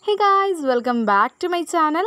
Hey guys, welcome back to my channel.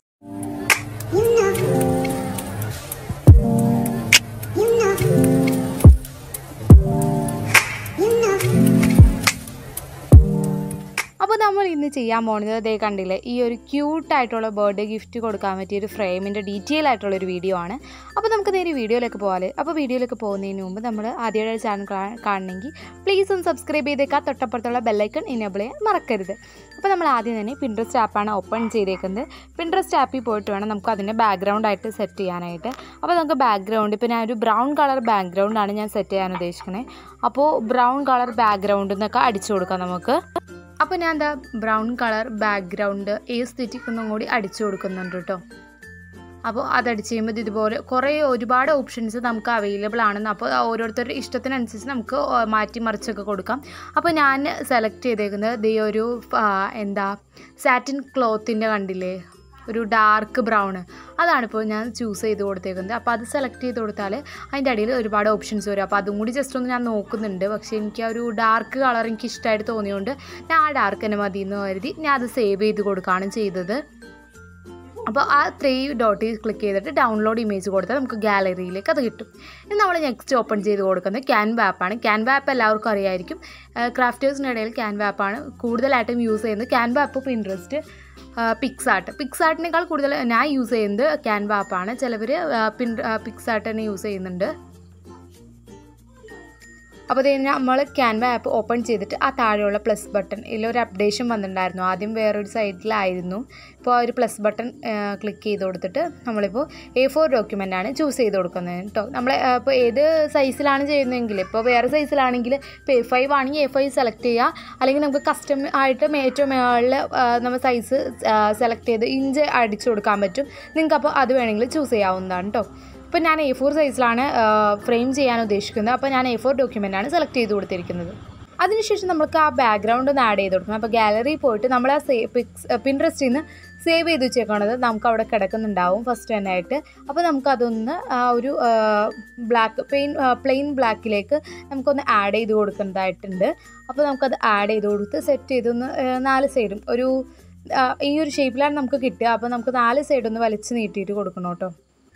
അപ്പോൾ നമ്മൾ ഇന്ന് ചെയ്യാൻ പോകുന്നത് അതേ കണ്ടില്ലേ ഈ ഒരു ക്യൂട്ടായിട്ടുള്ള ബർത്ത്ഡേ ഗിഫ്റ്റ് കൊടുക്കാൻ പറ്റിയ ഒരു ഫ്രെയിമിൻ്റെ ഡീറ്റെയിൽ ആയിട്ടുള്ള ഒരു വീഡിയോ ആണ് അപ്പോൾ നമുക്ക് നേരെ വീഡിയോയിലേക്ക് പോകാല് അപ്പോൾ വീഡിയോയിലേക്ക് പോകുന്നതിന് മുമ്പ് നമ്മൾ ആദ്യമായിട്ട് ചാനൽ കാണണമെങ്കിൽ പ്ലീസ് ഒന്ന് സബ്സ്ക്രൈബ് ചെയ്തേക്കാം തൊട്ടപ്പുറത്തുള്ള ബെല്ലൈക്കൺ ഇനേബിൾ ചെയ്യാൻ മറക്കരുത് അപ്പോൾ നമ്മൾ ആദ്യം തന്നെ പിൻട്രസ്റ്റ് ആപ്പാണ് ഓപ്പൺ ചെയ്തേക്കുന്നത് പിൻട്രസ്റ്റ് ആപ്പിൽ പോയിട്ട് വേണം നമുക്ക് അതിൻ്റെ ബാക്ക്ഗ്രൗണ്ട് ആയിട്ട് സെറ്റ് ചെയ്യാനായിട്ട് അപ്പോൾ നമുക്ക് ബാക്ക്ഗ്രൗണ്ട് ഇപ്പോൾ ഞാൻ ഒരു ബ്രൗൺ കളർ ബാക്ക്ഗ്രൗണ്ടാണ് ഞാൻ സെറ്റ് ചെയ്യാൻ ഉദ്ദേശിക്കുന്നത് അപ്പോൾ ബ്രൗൺ കളർ ബാക്ക്ഗ്രൗണ്ട് എന്നൊക്കെ അടിച്ചു കൊടുക്കാം നമുക്ക് അപ്പോൾ ഞാൻ എന്താ ബ്രൗൺ കളർ ബാക്ക്ഗ്രൗണ്ട് ഏസ്തെറ്റിക് ഒന്നും കൂടി അടിച്ചു കൊടുക്കുന്നുണ്ട് കേട്ടോ അപ്പോൾ അതടിച്ച് കഴിയുമ്പോൾ ഇതുപോലെ കുറേ ഒരുപാട് ഓപ്ഷൻസ് നമുക്ക് അവൈലബിൾ ആണെന്ന് അപ്പോൾ ഓരോരുത്തരുടെ ഇഷ്ടത്തിനനുസരിച്ച് നമുക്ക് മാറ്റി മറിച്ചൊക്കെ കൊടുക്കാം അപ്പോൾ ഞാൻ സെലക്ട് ചെയ്തേക്കുന്നത് ഈ ഒരു ആ, എന്താ സാറ്റിൻ ക്ലോത്തിൻ്റെ കണ്ടില്ലേ ഒരു ഡാർക്ക് ബ്രൗൺ അതാണിപ്പോൾ ഞാൻ ചൂസ് ചെയ്ത് കൊടുത്തേക്കുന്നത് അപ്പോൾ അത് സെലക്ട് ചെയ്ത് കൊടുത്താൽ അതിൻ്റെ അടിയിൽ ഒരുപാട് ഓപ്ഷൻസ് വരും അപ്പോൾ അതും കൂടി ജസ്റ്റ് ഒന്ന് ഞാൻ നോക്കുന്നുണ്ട് പക്ഷേ എനിക്ക് ആ ഒരു ഡാർക്ക് കളർ എനിക്ക് ഇഷ്ടമായിട്ട് തോന്നിയതുകൊണ്ട് ഞാൻ ആ ഡാർക്ക് തന്നെ മതി എന്ന് കരുതി ഞാൻ അത് സേവ് ചെയ്ത് കൊടുക്കുകയാണ് ചെയ്തത് അപ്പോൾ ആ ത്രീ ഡോട്ടിൽ ക്ലിക്ക് ചെയ്തിട്ട് ഡൗൺലോഡ് ഇമേജ് കൊടുത്താൽ നമുക്ക് ഗാലറിയിലേക്ക് അത് കിട്ടും ഇനി നമ്മൾ നെക്സ്റ്റ് ഓപ്പൺ ചെയ്ത് കൊടുക്കുന്നത് ക്യാൻവ ആപ്പാണ് ക്യാൻവ ആപ്പ് എല്ലാവർക്കും അറിയായിരിക്കും ക്രാഫ്റ്റേഴ്സിൻ്റെ ഇടയിൽ ക്യാൻവ ആപ്പാണ് കൂടുതലായിട്ടും യൂസ് ചെയ്യുന്നത് ക്യാൻവ ആപ്പ് പിൻട്രസ്റ്റ് പിക്സാർട്ട് പിക്സാർട്ടിനേക്കാൾ കൂടുതൽ ഞാൻ യൂസ് ചെയ്യുന്നത് ക്യാൻവ ആപ്പാണ് ചിലവർ പിൻ പിക്സാർട്ട് തന്നെ യൂസ് ചെയ്യുന്നുണ്ട് അപ്പോൾ ഇത് നമ്മൾ ക്യാൻവ ആപ്പ് ഓപ്പൺ ചെയ്തിട്ട് ആ താഴെയുള്ള പ്ലസ് ബട്ടൺ ഇതിലൊരു അപ്ഡേഷൻ വന്നിട്ടുണ്ടായിരുന്നു ആദ്യം വേറൊരു സൈറ്റിലായിരുന്നു ഇപ്പോൾ ആ ഒരു പ്ലസ് ബട്ടൺ ക്ലിക്ക് ചെയ്ത് കൊടുത്തിട്ട് നമ്മളിപ്പോൾ എ ഫോർ ഡോക്യുമെൻ്റ് ആണ് ചൂസ് ചെയ്ത് കൊടുക്കുന്നത് കേട്ടോ നമ്മൾ ഇപ്പോൾ ഏത് സൈസിലാണ് ചെയ്യുന്നതെങ്കിൽ ഇപ്പോൾ വേറെ സൈസിലാണെങ്കിൽ ഇപ്പോൾ എ ഫൈവ് ആണെങ്കിൽ എ ഫൈവ് സെലക്ട് ചെയ്യുക അല്ലെങ്കിൽ നമുക്ക് കസ്റ്റം ആയിട്ട് ഏറ്റവും മുകളിൽ നമ്മൾ സൈസ് സെലക്ട് ചെയ്ത് ഇഞ്ച് അടിച്ചു കൊടുക്കാൻ പറ്റും നിങ്ങൾക്ക് അപ്പോൾ അത് വേണമെങ്കിൽ ചൂസ് ചെയ്യാവുന്നതാണ് കേട്ടോ ഇപ്പോൾ ഞാൻ എ ഫോർ സൈസിലാണ് ഫ്രെയിം ചെയ്യാൻ ഉദ്ദേശിക്കുന്നത് അപ്പോൾ ഞാൻ എ ഫോർ ഡോക്യുമെൻ്റാണ് സെലക്ട് ചെയ്ത് കൊടുത്തിരിക്കുന്നത് അതിനുശേഷം നമുക്ക് ആ ബാക്ക്ഗ്രൗണ്ട് ഒന്ന് ആഡ് ചെയ്ത് കൊടുക്കണം അപ്പോൾ ഗാലറി പോയിട്ട് നമ്മൾ ആ സേ പിക്സ് പിൻട്രസ്റ്റിൽ നിന്ന് സേവ് ചെയ്ത് വെച്ചേക്കണത് നമുക്ക് അവിടെ കിടക്കുന്നുണ്ടാവും ഫസ്റ്റ് തന്നെ ആയിട്ട് അപ്പോൾ നമുക്കതൊന്ന് ആ ഒരു ബ്ലാക്ക് പെയിൻ പ്ലെയിൻ ബ്ലാക്കിലേക്ക് നമുക്കൊന്ന് ആഡ് ചെയ്ത് കൊടുക്കേണ്ടതായിട്ടുണ്ട് അപ്പോൾ നമുക്കത് ആഡ് ചെയ്ത് കൊടുത്ത് സെറ്റ് ചെയ്തൊന്ന് ആ, നാല് സൈഡും ഒരു ആ, ഈ ഒരു ഷേപ്പിലാണ് നമുക്ക് കിട്ടുക അപ്പോൾ നമുക്ക് നാല് സൈഡൊന്ന് വലിച്ച് നീട്ടിയിട്ട് കൊടുക്കണം കേട്ടോ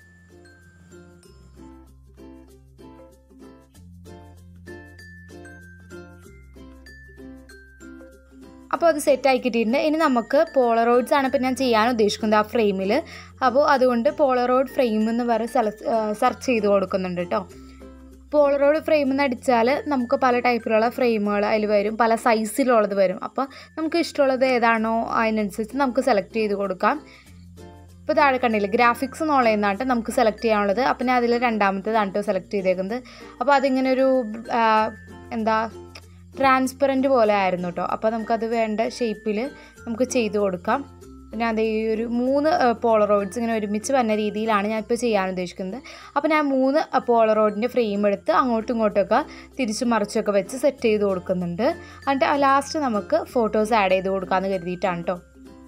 അപ്പോൾ അത് സെറ്റ് ആയി കിട്ടിയിട്ടുണ്ട് ഇനി നമുക്ക് പോളറോയിഡ്സ് ആണ് ഇപ്പോൾ ഞാൻ ചെയ്യാൻ ഉദ്ദേശിക്കുന്നത് ആ ഫ്രെയിമിൽ അപ്പോൾ അതുകൊണ്ട് പോളറോയിഡ് ഫ്രെയിം എന്ന് പറഞ്ഞ് സെലക്ട് സെർച്ച് ചെയ്ത് കൊടുക്കുന്നുണ്ട് കേട്ടോ പോളറോയിഡ് ഫ്രെയിം എന്ന് അടിച്ചാൽ നമുക്ക് പല ടൈപ്പിലുള്ള ഫ്രെയിമുകൾ അതിൽ വരും പല സൈസിലുള്ളത് വരും അപ്പോൾ നമുക്ക് ഇഷ്ടമുള്ളത് ഏതാണോ അതിനനുസരിച്ച് നമുക്ക് സെലക്ട് ചെയ്ത് കൊടുക്കാം ഇപ്പോൾ താഴെ കണ്ടില്ലേ ഗ്രാഫിക്സ് എന്നുള്ളതെന്നാട്ട് നമുക്ക് സെലക്ട് ചെയ്യാനുള്ളത് അപ്പം ഞാൻ അതിൽ രണ്ടാമത്തേതാണ് കേട്ടോ സെലക്ട് ചെയ്തേക്കുന്നത് അപ്പോൾ അതിങ്ങനെ ഒരു ആ, എന്താ ട്രാൻസ്പെറൻറ്റ് പോലെ ആയിരുന്നു കേട്ടോ അപ്പോൾ നമുക്കത് വേണ്ട ഷേപ്പിൽ നമുക്ക് ചെയ്ത് കൊടുക്കാം പിന്നെ അത് ഈ ഒരു മൂന്ന് പോളറോയിഡ്സ് ഇങ്ങനെ ഒരുമിച്ച് വരുന്ന രീതിയിലാണ് ഞാൻ ഇപ്പോൾ ചെയ്യാൻ ഉദ്ദേശിക്കുന്നത് അപ്പോൾ ഞാൻ മൂന്ന് പോളറോയിഡിൻ്റെ ഫ്രെയിം എടുത്ത് അങ്ങോട്ടും ഇങ്ങോട്ടൊക്കെ തിരിച്ചു മറിച്ചൊക്കെ വെച്ച് സെറ്റ് ചെയ്ത് കൊടുക്കുന്നുണ്ട് എന്നിട്ട് ലാസ്റ്റ് നമുക്ക് ഫോട്ടോസ് ആഡ് ചെയ്ത് കൊടുക്കാമെന്ന് കരുതിയിട്ടാണ് കേട്ടോ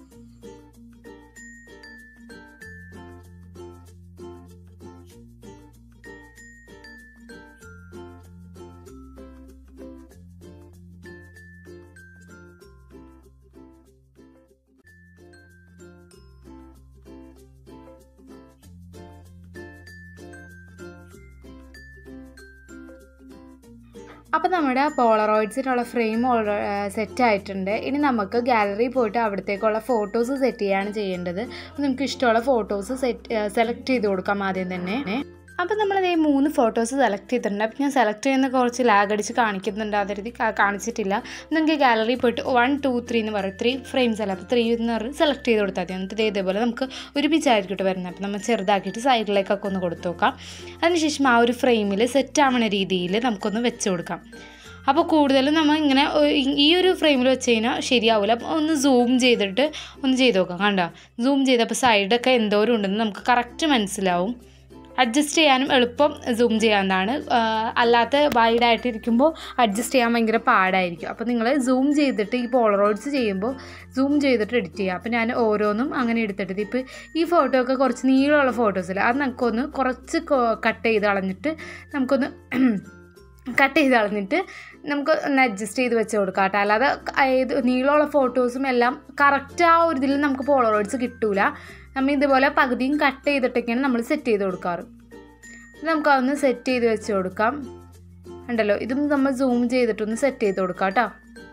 അപ്പോൾ നമ്മുടെ പോളറോയിഡ്സിനുള്ള ഫ്രെയിം സെറ്റ് ആയിട്ടുണ്ട് ഇനി നമുക്ക് ഗാലറി പോയിട്ട് അവിടത്തേക്കുള്ള ഫോട്ടോസ് സെറ്റ് ചെയ്യാണ് ചെയ്യേണ്ടത് അപ്പോൾ നമുക്ക് ഇഷ്ടമുള്ള ഫോട്ടോസ് സെറ്റ് സെലക്ട് ചെയ്ത് കൊടുക്കാം ആദ്യം തന്നെ അപ്പോൾ നമ്മളത് ഈ മൂന്ന് ഫോട്ടോസ് സെലക്ട് ചെയ്തിട്ടുണ്ട് അപ്പോൾ ഞാൻ സെലക്ട് ചെയ്യുന്ന കുറച്ച് ലാഗ് അടിച്ച് കാണിക്കുന്നുണ്ട് അതിരുതി കാണിച്ചിട്ടില്ല നിങ്ങൾക്ക് ഗാലറി പോയിട്ട് വൺ ടു ത്രീ എന്ന് പറയും ത്രീ ഫ്രെയിംസ് അല്ല അപ്പോൾ ത്രീ എന്ന് പറഞ്ഞ് സെലക്ട് ചെയ്ത് കൊടുത്താൽ മതി എന്നിട്ട് ദേ ഇതേപോലെ നമുക്ക് ഒരുമിച്ചായിരിക്കും വരുന്നത് അപ്പോൾ നമ്മൾ ചെറുതാക്കിയിട്ട് സൈഡിലേക്കൊക്കെ ഒന്ന് കൊടുത്തു നോക്കാം അതിനുശേഷം ആ ഒരു ഫ്രെയിമിൽ സെറ്റ് ആവുന്ന രീതിയിൽ നമുക്കൊന്ന് വെച്ച് കൊടുക്കാം അപ്പോൾ കൂടുതലും നമ്മൾ ഇങ്ങനെ ഒ- ഈ- ഈ ഒരു ഫ്രെയിമിൽ വെച്ച് കഴിഞ്ഞാൽ ശരിയാവില്ല അപ്പോൾ ഒന്ന് സൂം ചെയ്തിട്ട് ഒന്ന് ചെയ്ത് നോക്കാം കണ്ടോ സൂം ചെയ്തപ്പോൾ സൈഡൊക്കെ എന്തോരം ഉണ്ടെന്ന് നമുക്ക് കറക്റ്റ് മനസ്സിലാവും അഡ്ജസ്റ്റ് ചെയ്യാനും എളുപ്പം സൂം ചെയ്യാവുന്നതാണ് ആ, അല്ലാത്ത വൈഡായിട്ട് ഇരിക്കുമ്പോൾ അഡ്ജസ്റ്റ് ചെയ്യാൻ ഭയങ്കര പാടായിരിക്കും അപ്പോൾ നിങ്ങൾ സൂം ചെയ്തിട്ട് ഈ പോളറോയിഡ്സ് ചെയ്യുമ്പോൾ സൂം ചെയ്തിട്ട് എഡിറ്റ് ചെയ്യുക അപ്പോൾ ഞാൻ ഓരോന്നും അങ്ങനെ എടുത്തിട്ട് ഇപ്പോൾ ഈ ഫോട്ടോ ഒക്കെ കുറച്ച് നീളമുള്ള ഫോട്ടോസില്ല അത് നമുക്കൊന്ന് കുറച്ച് കട്ട് ചെയ്ത് കളഞ്ഞിട്ട് നമുക്കൊന്ന് കട്ട് ചെയ്ത് കളഞ്ഞിട്ട് നമുക്ക് ഒന്ന് അഡ്ജസ്റ്റ് ചെയ്ത് വെച്ച് കൊടുക്കാം കേട്ടോ അല്ലാതെ ഏത് നീളമുള്ള ഫോട്ടോസും എല്ലാം കറക്റ്റ് ആ ഒരു ഇതിൽ നമുക്ക് പോളറോയിഡ്സ് കിട്ടൂല നമ്മൾ ഇതുപോലെ പകുതിയും കട്ട് ചെയ്തിട്ടൊക്കെയാണ് നമ്മൾ സെറ്റ് ചെയ്ത് കൊടുക്കാറ് നമുക്ക് അതൊന്ന് സെറ്റ് ചെയ്ത് വെച്ച് കൊടുക്കാം ഉണ്ടല്ലോ ഇതും നമ്മൾ സൂം ചെയ്തിട്ടൊന്ന് സെറ്റ് ചെയ്ത് കൊടുക്കാം കേട്ടോ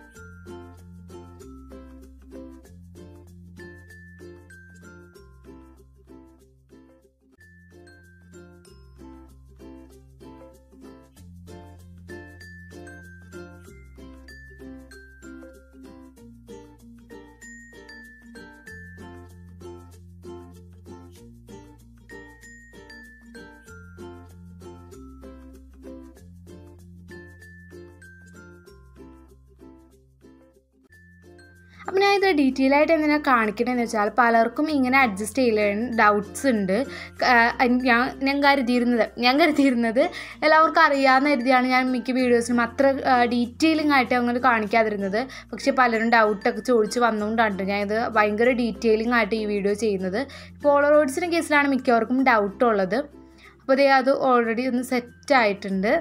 അപ്പം ഞാൻ ഇത് ഡീറ്റെയിൽ ആയിട്ട് എന്തിനാണ് കാണിക്കണമെന്ന് വെച്ചാൽ പലർക്കും ഇങ്ങനെ അഡ്ജസ്റ്റ് ചെയ്യലാണ് ഡൗട്ട്സ് ഉണ്ട് ആ, ഞാൻ ഞാൻ കരുതിയിരുന്നത് ഞാൻ കരുതിയിരുന്നത് എല്ലാവർക്കും അറിയാവുന്ന കരുതിയാണ് ഞാൻ മിക്ക വീഡിയോസിനും അത്ര ഡീറ്റെയിലിംഗ് ആയിട്ട് അങ്ങനെ കാണിക്കാതിരുന്നത് പക്ഷേ പലരും ഡൗട്ടൊക്കെ ചോദിച്ച് വന്നുകൊണ്ടാണ് ഞാൻ ഇത് ഭയങ്കര ഡീറ്റെയിലിംഗ് ആയിട്ട് ഈ വീഡിയോ ചെയ്യുന്നത് പോളറോയിഡ്സിൻ്റെ കേസിലാണ് മിക്കവർക്കും ഡൗട്ട് ഉള്ളത് അപ്പോൾ ദേ അത് ഓൾറെഡി ഒന്ന് സെറ്റ് ആയിട്ടുണ്ട്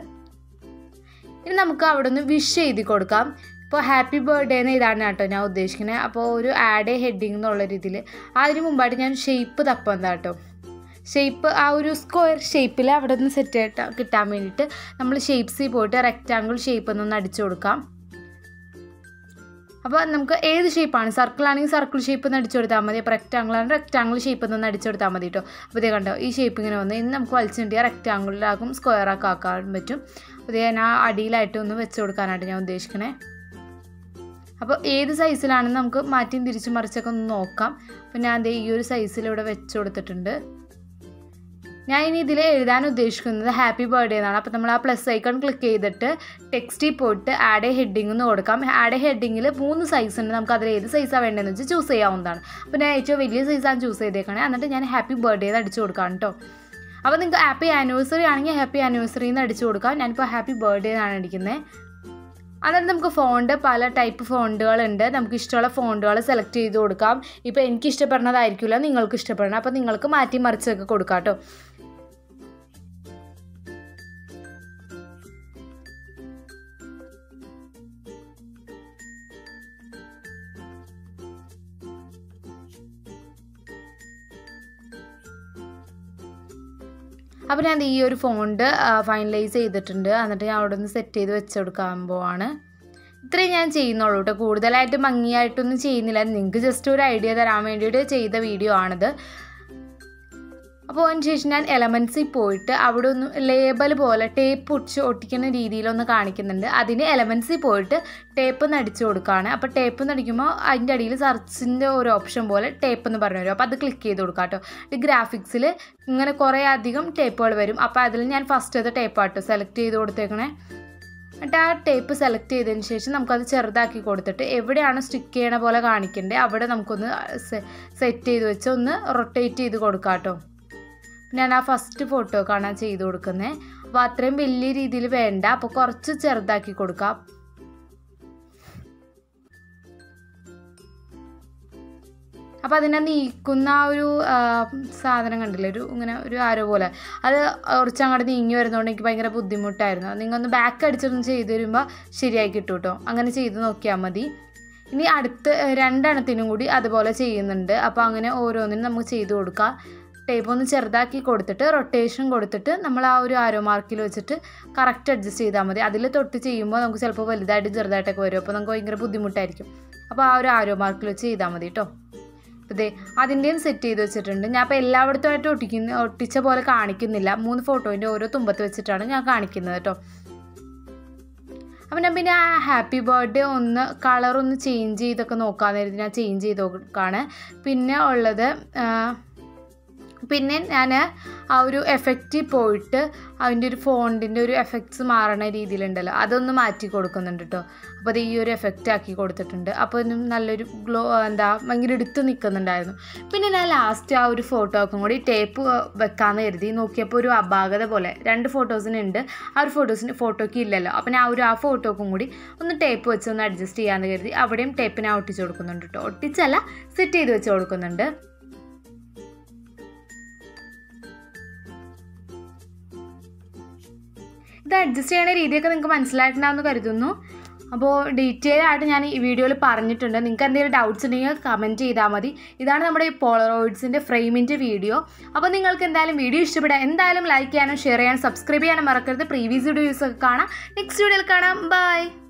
ഇനി നമുക്ക് അവിടെ ഒന്ന് വിഷ് എഴുതി കൊടുക്കാം ഇപ്പോൾ ഹാപ്പി ബർത്ത്ഡേ എന്ന് ഇതാണ് കേട്ടോ ഞാൻ ഉദ്ദേശിക്കുന്നത് അപ്പോൾ ഒരു ആഡ് ഹെഡിങ് എന്നുള്ള രീതിയിൽ അതിന് മുമ്പായിട്ട് ഞാൻ ഷേപ്പ് തപ്പം കേട്ടോ ഷേപ്പ് ആ ഒരു സ്ക്വയർ ഷേപ്പിൽ അവിടെ നിന്ന് സെറ്റ് ആയിട്ട് കിട്ടാൻ വേണ്ടിയിട്ട് നമ്മൾ ഷേപ്സിൽ പോയിട്ട് റെക്റ്റാങ്കിൾ ഷേപ്പ് എന്നൊന്ന് അടിച്ചു കൊടുക്കാം അപ്പോൾ നമുക്ക് ഏത് ഷേപ്പാണ് സർക്കിൾ ആണെങ്കിൽ സർക്കിൾ ഷേപ്പ് എന്ന് അടിച്ചു കൊടുത്താൽ മതി അപ്പോൾ റെക്റ്റാങ്കിൾ ആണ് റെക്റ്റാങ്കിൾ ഷേപ്പ് എന്നൊന്ന് അടിച്ചു കൊടുത്താൽ മതി കേട്ടോ അപ്പോൾ ഇതേ കണ്ടോ ഈ ഷേപ്പ് ഇങ്ങനെ വന്ന് ഇന്ന് നമുക്ക് വലിച്ചിട്ടിയാൽ റെക്റ്റാങ്കിളിലാക്കും സ്ക്വയറാക്കി ആക്കാൻ പറ്റും അപ്പോൾ ഇതേ ഞാൻ ആ അടിയിലായിട്ട് ഒന്ന് വെച്ച് കൊടുക്കാനായിട്ട് ഞാൻ ഉദ്ദേശിക്കണേ അപ്പോൾ ഏത് സൈസിലാണെന്ന് നമുക്ക് മാറ്റിയും തിരിച്ചും മറിച്ചൊക്കെ ഒന്ന് നോക്കാം അപ്പോൾ ഞാൻ ദേ ഈ ഒരു സൈസിൽ ഇവിടെ വെച്ച് കൊടുത്തിട്ടുണ്ട് ഞാൻ ഇനി ഇതിൽ എഴുതാൻ ഉദ്ദേശിക്കുന്നത് ഹാപ്പി ബർത്ത്ഡേ എന്നാണ് അപ്പോൾ നമ്മൾ ആ പ്ലസ് ഐക്കൺ ക്ലിക്ക് ചെയ്തിട്ട് ടെക്സ്റ്റിൽ പോയിട്ട് ആഡ് എ ഹെഡിങ് എന്ന് കൊടുക്കാം ആഡ് എ ഹെഡിങ്ങിൽ മൂന്ന് സൈസ് ഉണ്ട് നമുക്ക് അതിൽ ഏത് സൈസാണ് വേണ്ടതെന്ന് വെച്ചാൽ ചൂസ് ചെയ്യാവുന്നതാണ് അപ്പോൾ ഞാൻ ഏറ്റവും വലിയ സൈസാണ് ചൂസ് ചെയ്തേക്കണേ എന്നിട്ട് ഞാൻ ഹാപ്പി ബർത്ത്ഡേ എന്ന് അടിച്ചു കൊടുക്കാം കേട്ടോ അപ്പോൾ നിങ്ങൾക്ക് ഹാപ്പി ആനിവേഴ്സറി ആണെങ്കിൽ ഹാപ്പി ആനിവേഴ്സറി എന്ന് അടിച്ചു കൊടുക്കാം ഞാനിപ്പോൾ ഹാപ്പി ബർത്ത്ഡേ എന്നാണ് അടിക്കുന്നത് അന്നേരം നമുക്ക് ഫോണ്ട് പല ടൈപ്പ് ഫോണ്ടുകളുണ്ട് നമുക്ക് ഇഷ്ടമുള്ള ഫോണ്ടുകൾ സെലക്ട് ചെയ്ത് കൊടുക്കാം ഇപ്പോൾ എനിക്ക് ഇഷ്ടപ്പെടുന്നതായിരിക്കില്ല നിങ്ങൾക്ക് ഇഷ്ടപ്പെടണം അപ്പോൾ നിങ്ങൾക്ക് മാറ്റി മറിച്ചൊക്കെ കൊടുക്കാം കേട്ടോ അപ്പോൾ ഞാൻ ഈ ഒരു ഫോണ്ട് ഫൈനലൈസ് ചെയ്തിട്ടുണ്ട് എന്നിട്ട് ഞാൻ അവിടെ നിന്ന് സെറ്റ് ചെയ്ത് വെച്ച് കൊടുക്കാൻ പോവാണ് ഇത്രയും ഞാൻ ചെയ്യുന്നുള്ളൂ കേട്ടോ കൂടുതലായിട്ട് ഭംഗിയായിട്ടൊന്നും ചെയ്യുന്നില്ല നിങ്ങൾക്ക് ജസ്റ്റ് ഒരു ഐഡിയ തരാൻ വേണ്ടിയിട്ട് ചെയ്ത വീഡിയോ ആണിത് അപ്പോൾ അതിന് ശേഷം ഞാൻ എലമെൻസിൽ പോയിട്ട് അവിടെ ഒന്ന് ലേബൽ പോലെ ടേപ്പ് ഒട്ടിച്ച് ഒട്ടിക്കുന്ന രീതിയിലൊന്ന് കാണിക്കുന്നുണ്ട് അതിന് എലമെൻസിൽ പോയിട്ട് ടേപ്പ് നടിച്ചു കൊടുക്കുകയാണ് അപ്പോൾ ടേപ്പ് നടിക്കുമ്പോൾ അതിൻ്റെ അടിയിൽ സെർച്ചിൻ്റെ ഒരു ഓപ്ഷൻ പോലെ ടേപ്പ് എന്ന് പറഞ്ഞു വരും അപ്പോൾ അത് ക്ലിക്ക് ചെയ്ത് കൊടുക്കാം കേട്ടോ ഈ ഗ്രാഫിക്സിൽ ഇങ്ങനെ കുറേ അധികം ടേപ്പുകൾ വരും അപ്പോൾ അതിൽ ഞാൻ ഫസ്റ്റ് അത് ടേപ്പാട്ടോ സെലക്ട് ചെയ്ത് കൊടുത്തേക്കണേ എന്നിട്ട് ആ ടേപ്പ് സെലക്ട് ചെയ്തതിന് ശേഷം നമുക്കത് ചെറുതാക്കി കൊടുത്തിട്ട് എവിടെയാണ് സ്റ്റിക്ക് ചെയ്യണ പോലെ കാണിക്കേണ്ടത് അവിടെ നമുക്കൊന്ന് സെറ്റ് ചെയ്ത് വെച്ച് ഒന്ന് റൊട്ടേറ്റ് ചെയ്ത് കൊടുക്കാം കേട്ടോ ഞാൻ ആ ഫസ്റ്റ് ഫോട്ടോ കാണാൻ ചെയ്ത് കൊടുക്കുന്നത് അപ്പോൾ അത്രയും വലിയ രീതിയിൽ വേണ്ട അപ്പോൾ കുറച്ച് ചെറുതാക്കി കൊടുക്കാം അപ്പോൾ അതിനെ നീക്കുന്ന ആ ഒരു ആ, സാധനം കണ്ടില്ലേ ഒരു ഇങ്ങനെ ഒരു ആരോ പോലെ അത് കുറച്ച് അങ്ങോട്ട് നീങ്ങി വരുന്നതുകൊണ്ട് എനിക്ക് ഭയങ്കര ബുദ്ധിമുട്ടായിരുന്നു നിങ്ങൾ ഒന്ന് ബാക്ക് അടിച്ചൊന്ന് ചെയ്ത് വരുമ്പോൾ ശരിയായി കിട്ടും കേട്ടോ അങ്ങനെ ചെയ്ത് നോക്കിയാൽ മതി ഇനി അടുത്ത് രണ്ടെണ്ണത്തിനും കൂടി അതുപോലെ ചെയ്യുന്നുണ്ട് അപ്പോൾ അങ്ങനെ ഓരോന്നിനും നമുക്ക് ചെയ്ത് കൊടുക്കാം ടേപ്പ് ഒന്ന് ചെറുതാക്കി കൊടുത്തിട്ട് റൊട്ടേഷൻ കൊടുത്തിട്ട് നമ്മൾ ആ ഒരു ആരോ മാർക്കിൽ വെച്ചിട്ട് കറക്റ്റ് അഡ്ജസ്റ്റ് ചെയ്താൽ മതി അതിൽ തൊട്ട് ചെയ്യുമ്പോൾ നമുക്ക് ചിലപ്പോൾ വലുതായിട്ട് ചെറുതായിട്ടൊക്കെ വരും അപ്പോൾ നമുക്ക് ഭയങ്കര ബുദ്ധിമുട്ടായിരിക്കും അപ്പോൾ ആ ഒരു ആരോ മാർക്കിൽ വെച്ച് ചെയ്താൽ മതി കേട്ടോ ഇതേ അതിൻ്റെയും സെറ്റ് ചെയ്ത് വെച്ചിട്ടുണ്ട് ഞാൻ അപ്പോൾ എല്ലായിടത്തുമായിട്ട് ഒട്ടിക്കുന്ന ഒട്ടിച്ച പോലെ കാണിക്കുന്നില്ല മൂന്ന് ഫോട്ടോൻ്റെ ഓരോ തുമ്പത്ത് വെച്ചിട്ടാണ് ഞാൻ കാണിക്കുന്നത് കേട്ടോ അപ്പം ഞാൻ പിന്നെ ആ ഹാപ്പി ബർത്ത്ഡേ ഒന്ന് കളർ ഒന്ന് ചേഞ്ച് ചെയ്തൊക്കെ നോക്കാമെന്ന് കരുതി ഞാൻ ചേഞ്ച് ചെയ്ത് നോക്കാണ് പിന്നെ ഉള്ളത് ആ, പിന്നെ ഞാൻ ആ ഒരു എഫക്റ്റിൽ പോയിട്ട് അതിൻ്റെ ഒരു ഫോണ്ടിൻ്റെ ഒരു എഫക്ട്സ് മാറണ രീതിയിലുണ്ടല്ലോ അതൊന്ന് മാറ്റി കൊടുക്കുന്നുണ്ട് കേട്ടോ അപ്പോൾ അത് ഈ ഒരു എഫക്റ്റ് ആക്കി കൊടുത്തിട്ടുണ്ട് അപ്പോൾ ഇതിനും നല്ലൊരു ഗ്ലോ എന്താ ഭയങ്കര എടുത്ത് നിൽക്കുന്നുണ്ടായിരുന്നു പിന്നെ ഞാൻ ലാസ്റ്റ് ആ ഒരു ഫോട്ടോക്കും കൂടി ടേപ്പ് വെക്കാമെന്ന് കരുതി നോക്കിയപ്പോൾ ഒരു അപാകത പോലെ രണ്ട് ഫോട്ടോസിനുണ്ട് ആ ഒരു ഫോട്ടോസിന് ഫോട്ടോയ്ക്ക് ഇല്ലല്ലോ അപ്പോൾ ഞാൻ ആ ഒരു ആ ഫോട്ടോക്കും കൂടി ഒന്ന് ടേപ്പ് വെച്ച് ഒന്ന് അഡ്ജസ്റ്റ് ചെയ്യാമെന്ന് കരുതി അവിടെയും ടേപ്പ് ഞാൻ ഒട്ടിച്ച് കൊടുക്കുന്നുണ്ട് കേട്ടോ ഒട്ടിച്ചല്ല സെറ്റ് ചെയ്ത് വെച്ച് കൊടുക്കുന്നുണ്ട് ഇത് അഡ്ജസ്റ്റ് ചെയ്യുന്ന രീതിയൊക്കെ നിങ്ങൾക്ക് മനസ്സിലായിട്ടുണ്ടാവുമെന്ന് കരുതുന്നു അപ്പോൾ ഡീറ്റെയിൽ ആയിട്ട് ഞാൻ ഈ വീഡിയോയിൽ പറഞ്ഞിട്ടുണ്ട് നിങ്ങൾക്ക് എന്തെങ്കിലും ഡൗട്ട്സ് ഉണ്ടെങ്കിൽ കമൻറ്റ് ചെയ്താൽ മതി ഇതാണ് നമ്മുടെ ഈ പോളറോയിഡ്സിൻ്റെ ഫ്രെയിമിൻ്റെ വീഡിയോ അപ്പോൾ നിങ്ങൾക്ക് എന്തായാലും വീഡിയോ ഇഷ്ടപ്പെടാം എന്തായാലും ലൈക്ക് ചെയ്യാനും ഷെയർ ചെയ്യാനും സബ്സ്ക്രൈബ് ചെയ്യാനും മറക്കരുത് പ്രീവിയസ് വീഡിയോസ് ഒക്കെ കാണാം നെക്സ്റ്റ് വീഡിയോയിൽ കാണാം ബൈ